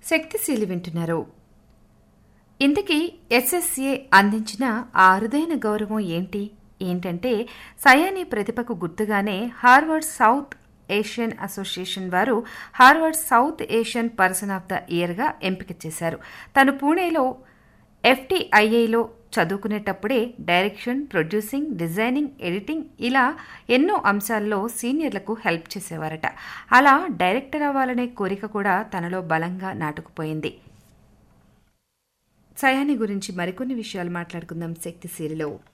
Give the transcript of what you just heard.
శక్తిశీలి వింటున్నారు ఇంతకీ ఎస్ఎస్ఏ అందించిన ఆ అరుదైన గౌరవం ఏంటి ఏంటంటే సయానీ ప్రతిభకు గుర్తుగానే హార్వర్డ్ సౌత్ ఏషియన్ అసోసియేషన్ వారు Harvard South Asian person of the ఇయర్గా ఎంపిక చేశారు తను పూణేలో ఎఫ్టీఐఐలో చదువుకునేటప్పుడే డైరెక్షన్ ప్రొడ్యూసింగ్ డిజైనింగ్ ఎడిటింగ్ ఇలా ఎన్నో అంశాల్లో సీనియర్లకు హెల్ప్ చేసేవారట అలా డైరెక్టర్ అవ్వాలనే కోరిక కూడా తనలో బలంగా నాటుకుపోయింది సయాని గురించి మరికొన్ని విషయాలు మాట్లాడుకుందాం శక్తిశీలిలో